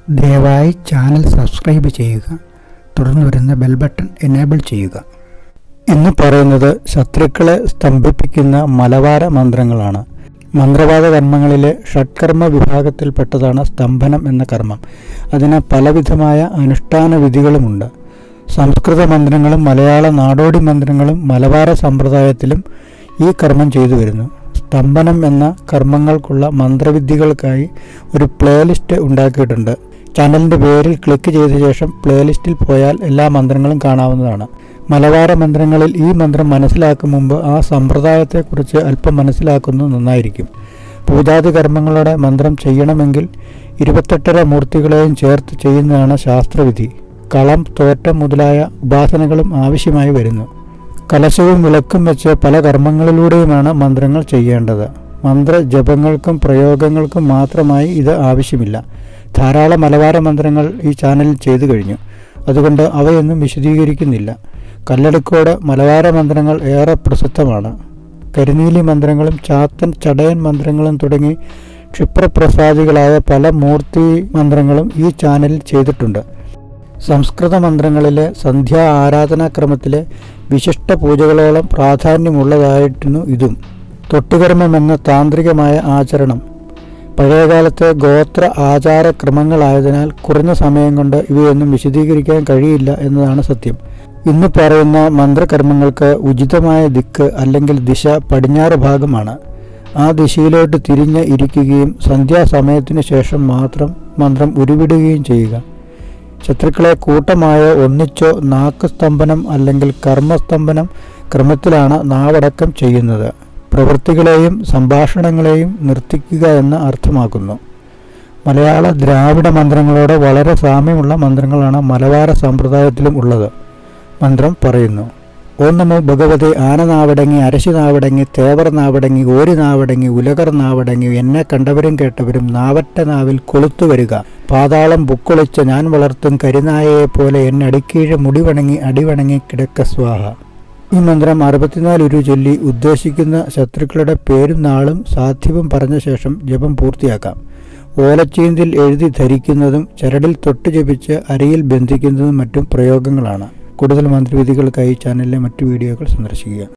ദയവായി channel subscribe ചെയ്യുക തുടർന്ന് വരുന്ന ബെൽ ബട്ടൺ എനേബിൾ ചെയ്യുക ഇന്ന് പറയുന്നത് ശത്രുക്കളെ സ്തംഭിപ്പിക്കുന്ന മലവാര മന്ത്രങ്ങളാണ് മന്ത്രവാദ കർമ്മങ്ങളിലെ ഷഡ്കർമ്മ വിഭാഗത്തിൽപ്പെട്ടതാണ് സ്തംഭനം എന്ന കർമ്മം അതിന് പലവിധമായ അനുഷ്ഠാന വിധികളുമുണ്ട് സംസ്കൃത മന്ത്രങ്ങളും മലയാള നാടോടി മന്ത്രങ്ങളും മലബാര സമ്പ്രദായത്തിലും ഈ കർമ്മം ചെയ്തു വരുന്നു സ്തംഭനം എന്ന കർമ്മങ്ങൾക്കുള്ള മന്ത്രവിദ്യകൾക്കായി ഒരു പ്ലേലിസ്റ്റ് ഉണ്ടാക്കിയിട്ടുണ്ട് ചാനലിൻ്റെ പേരിൽ ക്ലിക്ക് ചെയ്ത ശേഷം പ്ലേലിസ്റ്റിൽ പോയാൽ എല്ലാ മന്ത്രങ്ങളും കാണാവുന്നതാണ് മലബാര മന്ത്രങ്ങളിൽ ഈ മന്ത്രം മനസ്സിലാക്കും മുമ്പ് ആ സമ്പ്രദായത്തെക്കുറിച്ച് അല്പം മനസ്സിലാക്കുന്നത് നന്നായിരിക്കും പൂജാതി കർമ്മങ്ങളുടെ മന്ത്രം ചെയ്യണമെങ്കിൽ ഇരുപത്തെട്ടര മൂർത്തികളെയും ചേർത്ത് ചെയ്യുന്നതാണ് ശാസ്ത്രവിധി കളം തോറ്റം മുതലായ ഉപാസനകളും ആവശ്യമായി വരുന്നു കലശവും വിളക്കും വെച്ച് പല കർമ്മങ്ങളിലൂടെയുമാണ് മന്ത്രങ്ങൾ ചെയ്യേണ്ടത് മന്ത്ര ജപങ്ങൾക്കും പ്രയോഗങ്ങൾക്കും മാത്രമായി ഇത് ആവശ്യമില്ല ധാരാളം മലബാര മന്ത്രങ്ങൾ ഈ ചാനലിൽ ചെയ്തു കഴിഞ്ഞു അതുകൊണ്ട് അവയൊന്നും വിശദീകരിക്കുന്നില്ല കല്ലടക്കോട് മലബാര മന്ത്രങ്ങൾ ഏറെ പ്രസിദ്ധമാണ് കരിനീലി മന്ത്രങ്ങളും ചാത്തൻ ചടയൻ മന്ത്രങ്ങളും തുടങ്ങി ക്ഷിപ്രപ്രസാദികളായ പല മൂർത്തി മന്ത്രങ്ങളും ഈ ചാനലിൽ ചെയ്തിട്ടുണ്ട് സംസ്കൃത മന്ത്രങ്ങളിലെ സന്ധ്യാ ആരാധനാക്രമത്തിലെ വിശിഷ്ട പൂജകളോളം പ്രാധാന്യമുള്ളതായിരുന്നു ഇതും തൊട്ടുകർമ്മം എന്ന താന്ത്രികമായ ആചരണം പഴയകാലത്തെ ഗോത്ര ആചാരക്രമങ്ങളായതിനാൽ കുറഞ്ഞ സമയം കൊണ്ട് ഇവയൊന്നും വിശദീകരിക്കാൻ കഴിയില്ല എന്നതാണ് സത്യം ഇന്ന് പറയുന്ന മന്ത്രകർമ്മങ്ങൾക്ക് ഉചിതമായ ദിക്ക് അല്ലെങ്കിൽ ദിശ പടിഞ്ഞാറ് ഭാഗമാണ് ആ ദിശയിലോട്ട് തിരിഞ്ഞ് ഇരിക്കുകയും സന്ധ്യാസമയത്തിന് ശേഷം മാത്രം മന്ത്രം ഉരുവിടുകയും ചെയ്യുക ശത്രുക്കളെ കൂട്ടമായോ ഒന്നിച്ചോ നാക്ക് സ്തംഭനം അല്ലെങ്കിൽ കർമ്മസ്തംഭനം ക്രമത്തിലാണ് നാവടക്കം ചെയ്യുന്നത് പ്രവൃത്തികളെയും സംഭാഷണങ്ങളെയും നിർത്തിക്കുക എന്ന് അർത്ഥമാക്കുന്നു മലയാള ദ്രാവിഡ മന്ത്രങ്ങളോട് വളരെ സാമ്യമുള്ള മന്ത്രങ്ങളാണ് മലബാര സമ്പ്രദായത്തിലും ഉള്ളത് മന്ത്രം പറയുന്നു ഓം നമോ ഭഗവതി ആനനാവടങ്ങി അരശി നാവടങ്ങി തേവർ നാവടങ്ങി ഓരി നാവടങ്ങി ഉലകർ നാവടങ്ങി എന്നെ കണ്ടവരും കേട്ടവരും നാവറ്റ നാവിൽ കൊളുത്തു വരിക പാതാളം ബുക്കൊളിച്ച ഞാൻ വളർത്തും കരിനായയെ പോലെ എന്നെ അടിക്കീഴ് മുടിവണങ്ങി അടിവണങ്ങി കിടക്ക സ്വാഹ ഈ മന്ത്രം അറുപത്തിനാല് ഉരു ചൊല്ലി ഉദ്ദേശിക്കുന്ന ശത്രുക്കളുടെ പേരും നാളും സാധ്യവും പറഞ്ഞ ശേഷം ജപം പൂർത്തിയാക്കാം ഓലച്ചീന്തിൽ എഴുതി ധരിക്കുന്നതും ചരടിൽ തൊട്ട് ജപിച്ച് അരയിൽ ബന്ധിക്കുന്നതും മറ്റും പ്രയോഗങ്ങളാണ് കൂടുതൽ മന്ത്രവിധികൾക്കായി ചാനലിലെ മറ്റു വീഡിയോകൾ സന്ദർശിക്കുക